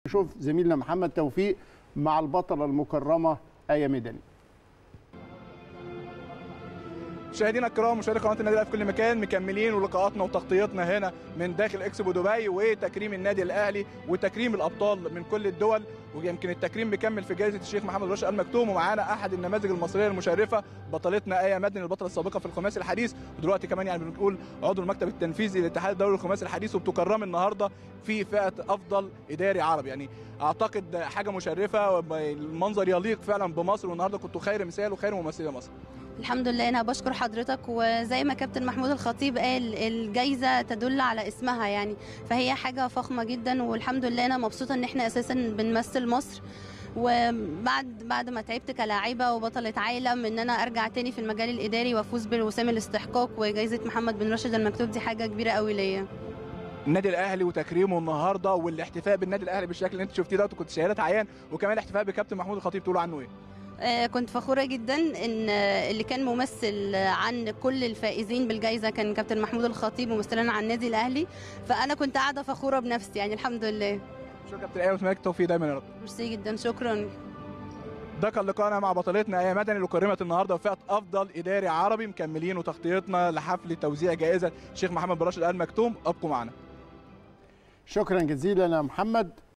نشوف زميلنا محمد توفيق مع البطله المكرمه ايه مدني مشاهدينا الكرام مشاهدي قناه النادي الاهلي في كل مكان مكملين ولقاءاتنا وتغطيتنا هنا من داخل اكسبو دبي وتكريم النادي الاهلي وتكريم الابطال من كل الدول ويمكن التكريم بيكمل في جائزه الشيخ محمد راشد المكتوم ومعانا احد النماذج المصريه المشرفه بطلتنا ايه مدني البطله السابقه في الخماسي الحديث ودلوقتي كمان يعني بنقول عضو المكتب التنفيذي للاتحاد الدولي للخماسي الحديث وبتكرم النهارده في فئه افضل اداري عربي يعني اعتقد حاجه مشرفه المنظر يليق فعلا بمصر والنهارده كنتوا خير مثال وخير ممثله مصر الحمد لله انا بشكر حضرتك وزي ما كابتن محمود الخطيب قال الجايزه تدل على اسمها يعني فهي حاجه فخمه جدا والحمد لله انا مبسوطه ان احنا اساسا بنمثل مصر وبعد بعد ما تعبت كلاعبه وبطله عالم ان انا ارجع تاني في المجال الاداري وافوز بالوسام الاستحقاق وجائزه محمد بن راشد المكتوب دي حاجه كبيره قوي ليا النادي الاهلي وتكريمه النهارده والاحتفاء بالنادي الاهلي بالشكل اللي انت شفتيه ده وكنت شهادات عيان وكمان الاحتفاء بكابتن محمود الخطيب تقولوا عنه ايه؟ آه كنت فخوره جدا ان اللي كان ممثل عن كل الفائزين بالجائزه كان كابتن محمود الخطيب ممثلا عن النادي الاهلي فانا كنت قاعده فخوره بنفسي يعني الحمد لله شكرا كابتن ايه واتمنى التوفيق دايما يا رب ميرسي جدا شكرا ده كان لقاءنا مع بطلتنا ايه مدني اللي كرمت النهارده وفئه افضل اداري عربي مكملين وتغطيتنا لحفل توزيع جائزه الشيخ محمد بن راشد ال مكتوم ابقوا معنا شكرا جزيلا يا محمد